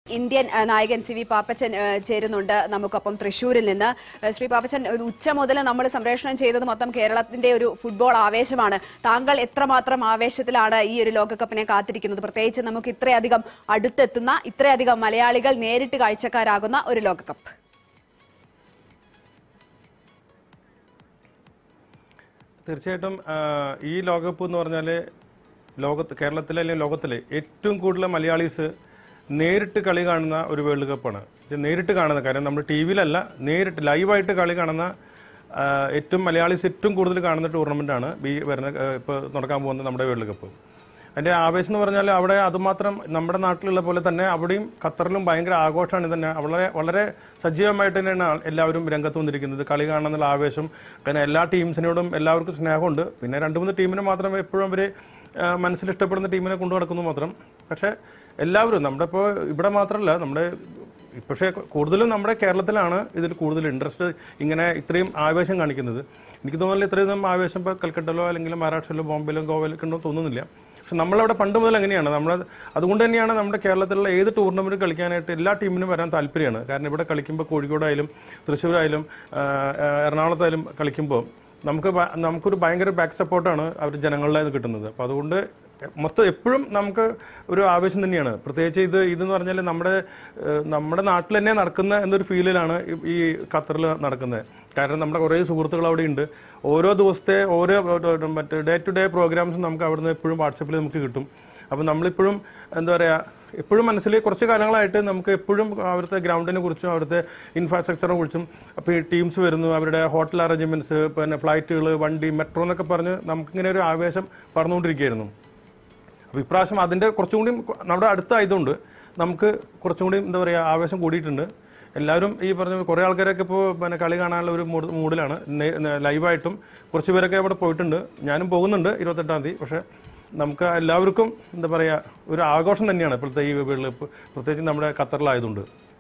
Indian ആ, നായകൻ C V Pappachan ആ, ചേരുന്നുണ്ട് നമുക്കൊപ്പം തൃശ്ശൂരിൽ നിന്ന് ആ, ശ്രീ പാപ്പച്ചൻ ഒരു ഉച്ച മുതൽ നമ്മൾ സംപ്രേഷണം ചെയ്തത് മൊത്തം കേരളത്തിന്റെ ഒരു ഫുട്ബോൾ ആവേശമാണ് താങ്കൾ എത്രമാത്രം ആവേശത്തിലാണ് ഈ ഒരു ലോകകപ്പിനെ കാത്തിരിക്കുന്നത് പ്രത്യേകിച്ച് നമുക്ക് ഇത്രയധികം അടുത്തെത്തുന്ന ഇത്രയധികം മലയാളികൾ നേരിട്ട് കാഴ്ചക്കാരാകുന്ന ഒരു ലോകകപ്പ് തീർച്ചയായിട്ടും ആ, ഈ ലോകകപ്പ് എന്ന് പറഞ്ഞാൽ ലോകത്ത് കേരളത്തിലെ അല്ലെങ്കിൽ ലോകത്തിലെ ഏറ്റവും കൂടുതൽ മലയാളീസ് നേരിട്ട് കളി കാണുന്ന ഒരു വേൾഡ് കപ്പാണ് ഇത് നേരിട്ട് കാണുന്ന കാര്യം നമ്മൾ ടി വിയിലല്ല നേരിട്ട് ലൈവായിട്ട് കളി കാണുന്ന ആ, ഏറ്റവും മലയാളീസ് ഏറ്റവും കൂടുതൽ കാണുന്ന ടൂർണമെൻ്റാണ് ഈ വരുന്ന ഇപ്പോൾ നടക്കാൻ പോകുന്ന നമ്മുടെ വേൾഡ് കപ്പ് അതിൻ്റെ ആവേശം എന്ന് പറഞ്ഞാൽ അവിടെ അതുമാത്രം നമ്മുടെ നാട്ടിലുള്ള പോലെ തന്നെ അവിടെയും ഖത്തറിലും ഭയങ്കര ആഘോഷമാണ് തന്നെ വളരെ വളരെ സജീവമായിട്ട് തന്നെയാണ് ആ- എല്ലാവരും രംഗത്ത് വന്നിരിക്കുന്നത് കളി കാണണമെന്നുള്ള ആവേശം പിന്നെ എല്ലാ ടീംസിനോടും എല്ലാവർക്കും സ്നേഹമുണ്ട് പിന്നെ രണ്ട് മൂന്ന് ടീമിനെ മാത്രം എപ്പോഴും അവർ മനസ്സിൽ ഇഷ്ടപ്പെടുന്ന ടീമിനെ കൊണ്ടു നടക്കുന്നു മാത്രം പക്ഷേ എല്ലാവരും നമ്മുടെ ഇപ്പോൾ ഇവിടെ മാത്രമല്ല നമ്മുടെ പക്ഷേ കൂടുതലും നമ്മുടെ കേരളത്തിലാണ് ഇതിൽ കൂടുതൽ ഇൻട്രസ്റ്റ് ഇങ്ങനെ ഇത്രയും ആവേശം കാണിക്കുന്നത് എനിക്ക് തോന്നുന്നില്ല ഇത്രയും ആവേശം ഇപ്പോൾ കൽക്കട്ടയിലോ അല്ലെങ്കിൽ മഹാരാഷ്ട്രയിലോ ബോംബെയിലോ ഗോവയിലൊക്കെ ഉണ്ടോ തോന്നുന്നില്ല പക്ഷെ നമ്മളവിടെ പണ്ട് മുതൽ അങ്ങനെയാണ് നമ്മൾ അതുകൊണ്ട് തന്നെയാണ് നമ്മുടെ കേരളത്തിലുള്ള ഏത് ടൂർണമെൻറ്റ് കളിക്കാനായിട്ട് എല്ലാ ടീമിനും വരാൻ താല്പര്യമാണ് കാരണം ഇവിടെ കളിക്കുമ്പോൾ കോഴിക്കോടായാലും തൃശ്ശൂരായാലും ആ, ആ, എറണാകുളത്തായാലും കളിക്കുമ്പോൾ നമുക്ക് ഭ- നമുക്കൊരു ഭയങ്കര ബാക്ക് സപ്പോർട്ടാണ് അവർ ജനങ്ങളുടെ നിന്ന് കിട്ടുന്നത് അപ്പോൾ അതുകൊണ്ട് മൊത്തം എപ്പോഴും നമുക്ക് ഒരു ആവേശം തന്നെയാണ് പ്രത്യേകിച്ച് ഇത് ഇതെന്ന് പറഞ്ഞാൽ നമ്മുടെ ഏഹ്, നമ്മുടെ നാട്ടിൽ തന്നെ നടക്കുന്ന എന്നൊരു ഫീലിലാണ് ഈ- ഈ ഖത്തറിൽ നടക്കുന്നത് കാരണം നമ്മുടെ കുറേ സുഹൃത്തുക്കൾ അവിടെ ഉണ്ട് ഓരോ ദിവസത്തെ ഓരോ മറ്റേ ഡേ ടു ഡേ പ്രോഗ്രാംസും നമുക്ക് അവിടുന്ന് എപ്പോഴും വാട്സപ്പിൽ നമുക്ക് കിട്ടും അപ്പോൾ നമ്മളിപ്പോഴും എന്താ പറയുക എപ്പോഴും മനസ്സിൽ കുറച്ച് കാലങ്ങളായിട്ട് നമുക്ക് എപ്പോഴും അവിടുത്തെ ഗ്രൗണ്ടിനെ കുറിച്ചും അവിടുത്തെ ഇൻഫ്രാസ്ട്രക്ചറിനെ കുറിച്ചും അപ്പോൾ ഈ ടീംസ് വരുന്നു അവരുടെ ഹോട്ടൽ അറേഞ്ച്മെന്റ്സ് പിന്നെ ഫ്ലൈറ്റുകൾ വണ്ടി മെട്രോ എന്നൊക്കെ പറഞ്ഞ് നമുക്കിങ്ങനെ ഒരു ആവേശം പറഞ്ഞുകൊണ്ടിരിക്കുകയായിരുന്നു അപ്പോൾ ഇപ്രാവശ്യം അതിൻ്റെ കുറച്ചും കൂടി നമ്മുടെ അടുത്തായതുകൊണ്ട് നമുക്ക് കുറച്ചും കൂടി എന്താ പറയുക ആവേശം കൂടിയിട്ടുണ്ട് എല്ലാവരും ഈ പറഞ്ഞ കുറേ ആൾക്കാരൊക്കെ ഇപ്പോൾ പിന്നെ കളി കാണാനുള്ള ഒരു മൂഡ് മൂഡിലാണ് നേ- നേ- ലൈവായിട്ടും കുറച്ച് പേരൊക്കെ അവിടെ പോയിട്ടുണ്ട് ഞാനും പോകുന്നുണ്ട് ഇരുപത്തെട്ടാം തീയതി പക്ഷേ നമുക്ക് എല്ലാവർക്കും എന്താ പറയുക ഒരു ആഘോഷം തന്നെയാണ് ഇപ്പോഴത്തെ ഈ വേൾഡ് കപ്പ് പ്രത്യേകിച്ച് നമ്മുടെ ഖത്തറിലായതുകൊണ്ട്